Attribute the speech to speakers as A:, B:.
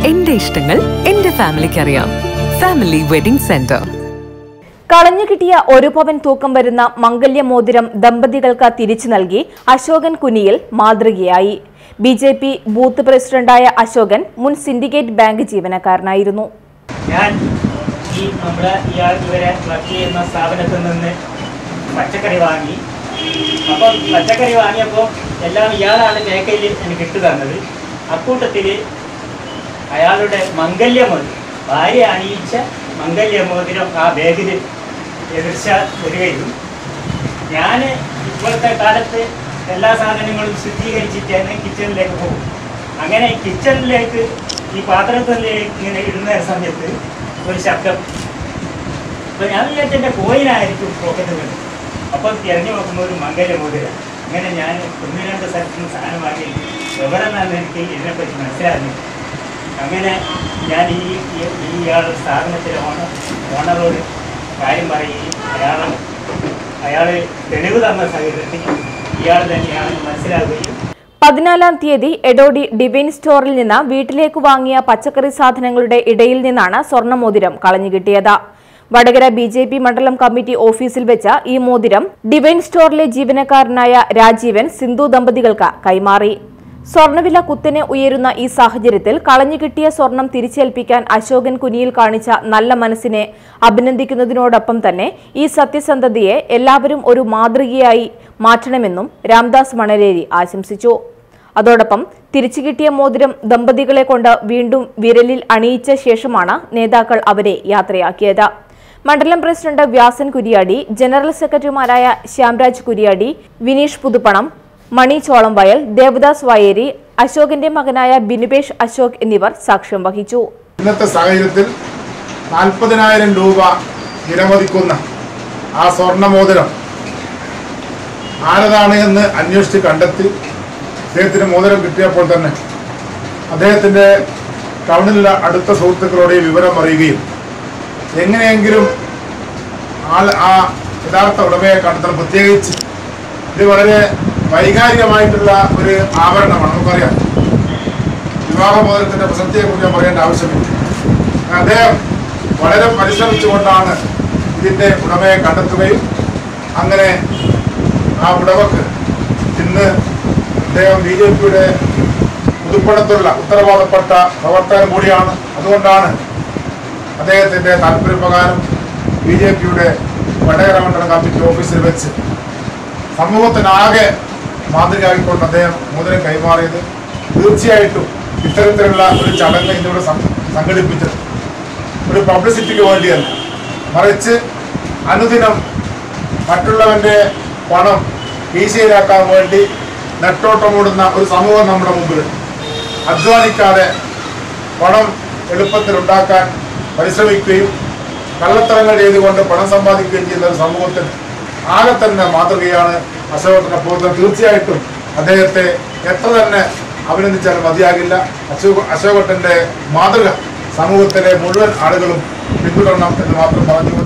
A: എന്റെ ഇഷ്ടങ്ങൾ എന്റെ ഫാമിലിക്ക് അറിയാം ഫാമിലി വെഡിംഗ് സെന്റർ
B: കളഞ്ഞു കിട്ടിയ ഒരു പവൻ തൂക്കം വരുന്ന മംഗല്യമോതിരം ദമ്പതികൾക്ക് തിരിച്ചു നൽകി അശോകൻ കുനിയിൽ മാതൃകയായി ബി ജെ പി ബൂത്ത് പ്രസിഡന്റായ അശോകൻ മുൻ സിൻഡിക്കേറ്റ് ബാങ്ക് ജീവനക്കാരനായിരുന്നു
C: ഞാൻ ഈ നമ്മുടെ ഇയാൾ ഇവരെ വർക്ക് ചെയ്യുന്ന സ്ഥാപനത്തിൽ നിന്ന് പച്ചക്കറി വാങ്ങി അപ്പം പച്ചക്കറി വാങ്ങിയപ്പോൾ എല്ലാം ഇയാളാണ് ബേക്കയിൽ എനിക്ക് ഇട്ട് തന്നത് അക്കൂട്ടത്തിൽ അയാളുടെ മംഗല്യമോതിരം ഭാര്യ അണിയിച്ച മംഗല്യമോതിരം ആ ബാഗിൽ എതിർച്ച വരികയും ഞാൻ ഇപ്പോഴത്തെ കാലത്ത് എല്ലാ സാധനങ്ങളും ശുദ്ധീകരിച്ചിട്ടാണ് കിച്ചണിലേക്ക് പോകും അങ്ങനെ കിച്ചണിലേക്ക് ഈ പാത്രത്തിലേക്ക് ഇങ്ങനെ ഇടുന്ന സമയത്ത് ഒരു ശബ്ദം അപ്പോൾ ഞാൻ വിചാരിച്ച എൻ്റെ കോയിനായിരിക്കും പോക്കറ്റ് വീണ് അപ്പോൾ തിരഞ്ഞു നോക്കുമ്പോൾ ഒരു മംഗല മോതിരം അങ്ങനെ ഞാൻ ഒന്ന് രണ്ട് സ്ഥലത്ത് നിന്ന് സാധനം വാങ്ങി എവിടെ നിന്നാണ് എനിക്ക് ഇതിനെപ്പറ്റി മനസ്സിലാകുന്നത് അങ്ങനെ ഞാൻ ഈ ഈ- ഈ ഇയാളുടെ സ്ഥാപനത്തിലെ ഓണർ ഓണറോട് കാര്യം പറയുകയും അയാൾ അയാൾ തെളിവ് തന്ന സാഹചര്യത്തിൽ ഇയാൾ തന്നെയാണെന്ന് മനസ്സിലാവുകയും
B: പതിനാലാം തീയതി എഡോഡി ഡിവൈൻ സ്റ്റോറിൽ നിന്ന് വീട്ടിലേക്ക് വാങ്ങിയ പച്ചക്കറി സാധനങ്ങളുടെ ഇടയിൽ നിന്നാണ് സ്വർണ്ണമോതിരം കളഞ്ഞുകിട്ടിയത് വടകര ബി ജെ പി മണ്ഡലം കമ്മിറ്റി ഓഫീസിൽ വെച്ച ഈ മോതിരം ഡിവൈൻ സ്റ്റോറിലെ ജീവനക്കാരനായ രാജീവൻ സിന്ധു ദമ്പതികൾക്ക് കൈമാറി സ്വർണ്ണവില കുത്തനെ ഉയരുന്ന ഈ സാഹചര്യത്തിൽ കളഞ്ഞുകിട്ടിയ സ്വർണം തിരിച്ചേൽപ്പിക്കാൻ അശോകൻ കുനിയിൽ കാണിച്ച നല്ല മനസ്സിനെ അഭിനന്ദിക്കുന്നതിനോടൊപ്പം തന്നെ ഈ സത്യസന്ധതയെ എല്ലാവരും ഒരു മാതൃകയായി മാറ്റണമെന്നും രാംദാസ് മണലേരി ആശംസിച്ചു അതോടൊപ്പം തിരിച്ചു കിട്ടിയ മോതിരം ദമ്പതികളെ കൊണ്ട് വീണ്ടും വിരലിൽ അണിയിച്ച ശേഷമാണ് നേതാക്കൾ അവരെ യാത്രയാക്കിയത് മണ്ഡലം പ്രസിഡന്റ് വ്യാസൻ കുരിയാടി ജനറൽ സെക്രട്ടറിമാരായ ശ്യാംരാജ് കുരിയാടി വിനീഷ് പുതുപ്പണം മണി ചോളംവയൽ ദേവദാസ് വായേരി അശോകന്റെ മകനായ ബിനുപേഷ് അശോക് എന്നിവർ സാക്ഷ്യം വഹിച്ചു
D: ഇന്നത്തെ സാഹചര്യത്തിൽ നാൽപ്പതിനായിരം രൂപ വിലമതിക്കുന്ന ആ സ്വർണ്ണമോതിരം ആരതാണ് എന്ന് അന്വേഷിച്ച് കണ്ടെത്തി അദ്ദേഹത്തിന് മോതിരം കിട്ടിയപ്പോൾ തന്നെ അദ്ദേഹത്തിൻ്റെ ടൗണിലുള്ള അടുത്ത സുഹൃത്തുക്കളോട് ഈ വിവരം അറിയുകയും എങ്ങനെയെങ്കിലും ആൾ ആ യഥാർത്ഥ ഉടമയെ കണ്ടെത്തണം പ്രത്യേകിച്ച് ഇത് വളരെ വൈകാരികമായിട്ടുള്ള ഒരു ആഭരണമാണ് നമുക്കറിയാം വിവാഹമോദനത്തിന്റെ പ്രസക്തിയെക്കുറിച്ച് ഞാൻ പറയേണ്ട ആവശ്യമില്ല അദ്ദേഹം വളരെ പരിശ്രമിച്ചുകൊണ്ടാണ് ഇതിന്റെ ഉടമയെ കണ്ടെത്തുകയും അങ്ങനെ ആ ഉടമക്ക് ഇന്ന് അദ്ദേഹം ബി ജെ പിയുടെ പുതുപ്പണത്തുള്ള ഉത്തരവാദപ്പെട്ട പ്രവർത്തകൻ കൂടിയാണ് അതുകൊണ്ടാണ് അദ്ദേഹത്തിന്റെ താല്പര്യപ്രകാരം ബി ജെ പിയുടെ വടകര മണ്ഡലം കമ്മിറ്റി ഓഫീസിൽ വെച്ച് സമൂഹത്തിനാകെ മാതൃകയാക്കിക്കൊണ്ട് അദ്ദേഹം മോതിരം കൈമാറിയത് തീർച്ചയായിട്ടും ഇത്തരത്തിലുള്ള ഒരു ചടങ്ങ് ഇന്നിവിടെ സം- സംഘടിപ്പിച്ചത് ഒരു പബ്ലിസിറ്റിക്ക് വേണ്ടിയല്ല മറിച്ച് അനുദിനം മറ്റുള്ളവന്റെ പണം ഈശയിലാക്കാൻ വേണ്ടി നെട്ടോട്ടമോടുന്ന ഒരു സമൂഹം നമ്മുടെ മുമ്പിൽ അധ്വാനിക്കാതെ പണം എളുപ്പത്തിൽ ഉണ്ടാക്കാൻ പരിശ്രമിക്കുകയും കള്ളത്തരങ്ങൾ ചെയ്തുകൊണ്ട് പണം സമ്പാദിക്കുകയും ചെയ്യുന്ന ഒരു സമൂഹത്തിന് ആകെ തന്നെ മാതൃകയാണ് അശോകത്തിന്റെ പ്രവർത്തനം തീർച്ചയായിട്ടും അദ്ദേഹത്തെ എത്ര തന്നെ അഭിനന്ദിച്ചാലും മതിയാകില്ല അശോക അശോകട്ടന്റെ മാതൃക സമൂഹത്തിലെ മുഴുവൻ ആളുകളും പിന്തുടരണം എന്ന് മാത്രം പറഞ്ഞുകൊണ്ട്